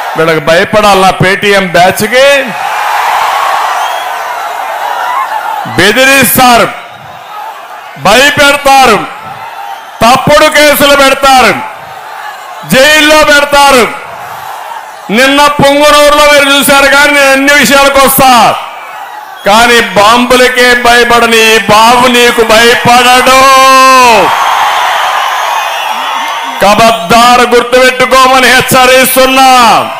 వీళ్ళకి భయపడాలి నా పేటీఎం బ్యాచ్కి బెదిరిస్తారు భయపెడతారు తప్పుడు కేసులు పెడతారు జైల్లో పెడతారు నిన్న పొంగునూరులో మీరు చూశారు కానీ నేను అన్ని విషయాలకు వస్తా కానీ బాంబులకే భయపడని ఈ బాబు నీకు భయపడడు కబద్దారు గుర్తుపెట్టుకోమని హెచ్చరిస్తున్నా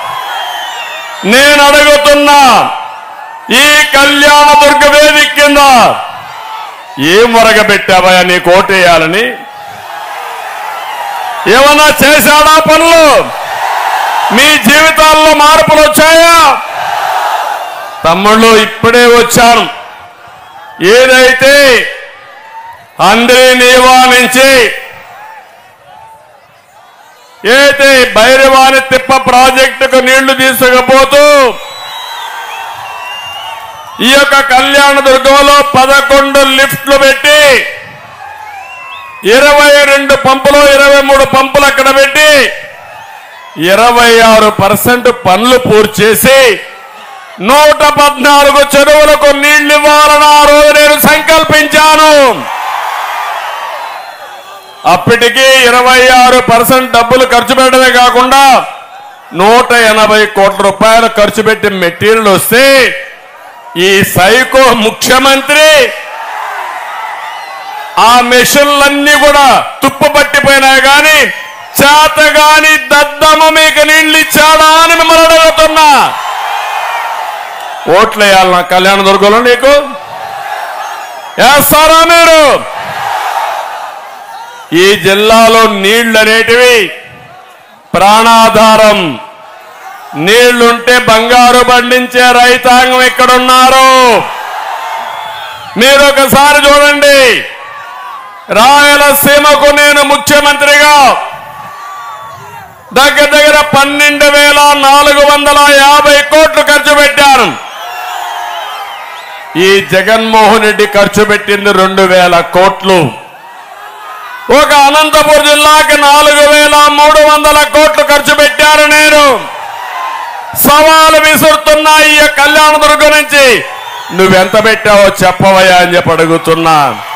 నేను అడుగుతున్నా ఈ కళ్యాణ దుర్గ వేదిక కింద ఏం మొరగబెట్టావయ్యా నీ కోటేయాలని ఏమన్నా చేశాడా పనులు మీ జీవితాల్లో మార్పులు వచ్చాయా తమ్ముళ్ళు ఇప్పుడే వచ్చాను ఏదైతే అందరి నీవా నుంచి ఏదైతే భైరవాణి తిప్ప ప్రాజెక్టుకు నీళ్లు తీసుకుపోతూ ఈ యొక్క కళ్యాణ దుర్గంలో పదకొండు లిఫ్ట్లు పెట్టి ఇరవై రెండు పంపులు ఇరవై మూడు పంపులు అక్కడ పెట్టి ఇరవై ఆరు పర్సెంట్ పనులు పూర్తి చేసి నూట పద్నాలుగు చెరువులకు నీళ్లు ఇవ్వాలని ఆ రోజు నేను సంకల్పించాను అప్పటికి ఇరవై ఆరు పర్సెంట్ డబ్బులు ఖర్చు పెట్టడమే కాకుండా నూట ఎనభై కోట్ల రూపాయలు ఖర్చు పెట్టి మెటీరియల్ వస్తే ఈ సైకో ముఖ్యమంత్రి ఆ మెషిన్లన్నీ కూడా తుప్పు పట్టిపోయినాయి కానీ చేతగాని దద్దమ్మ మీకు నీళ్ళు ఇచ్చాడా అని మిమ్మల్ని అడుగుతున్నా ఓట్లు వేయాలి నా కళ్యాణ దుర్గంలో నీకు వేస్తారా మీరు ఈ జిల్లాలో నీళ్లు అనేటివి ప్రాణాధారం నీళ్లుంటే బంగారు పండించే రైతాంగం ఎక్కడున్నారు మీరు ఒకసారి చూడండి రాయలసీమకు నేను ముఖ్యమంత్రిగా దగ్గర దగ్గర పన్నెండు వేల నాలుగు వందల యాభై కోట్లు ఖర్చు పెట్టాను ఈ జగన్మోహన్ రెడ్డి ఖర్చు పెట్టింది రెండు వేల కోట్లు ఒక అనంతపురం జిల్లాకి నాలుగు వేల మూడు వందల కోట్లు ఖర్చు పెట్టారు నేను సవాలు విసురుతున్నా ఈ కళ్యాణదుర్గం నుంచి నువ్వెంత పెట్టావో చెప్పవయ్యా అని చెప్పి అడుగుతున్నా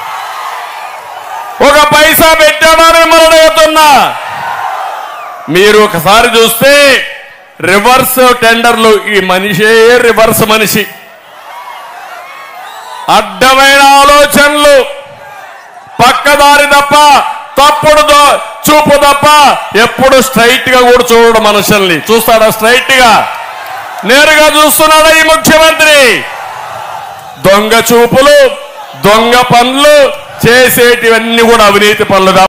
ఒక పైసా పెట్టావా అని మిమ్మల్ని అడుగుతున్నా మీరు ఒకసారి చూస్తే రివర్స్ టెండర్లు ఈ మనిషే రివర్స్ మనిషి అడ్డమైన ఆలోచనలు పక్కదారి తప్ప తప్పుడు దో- చూపు తప్ప ఎప్పుడు స్ట్రైట్ గా కూడా చూడడు మనుషుల్ని చూస్తాడా స్ట్రైట్ గా నేరుగా చూస్తున్నాడా ఈ ముఖ్యమంత్రి దొంగ చూపులు దొంగ పనులు చేసేటివన్నీ కూడా అవినీతి పనులు తప్ప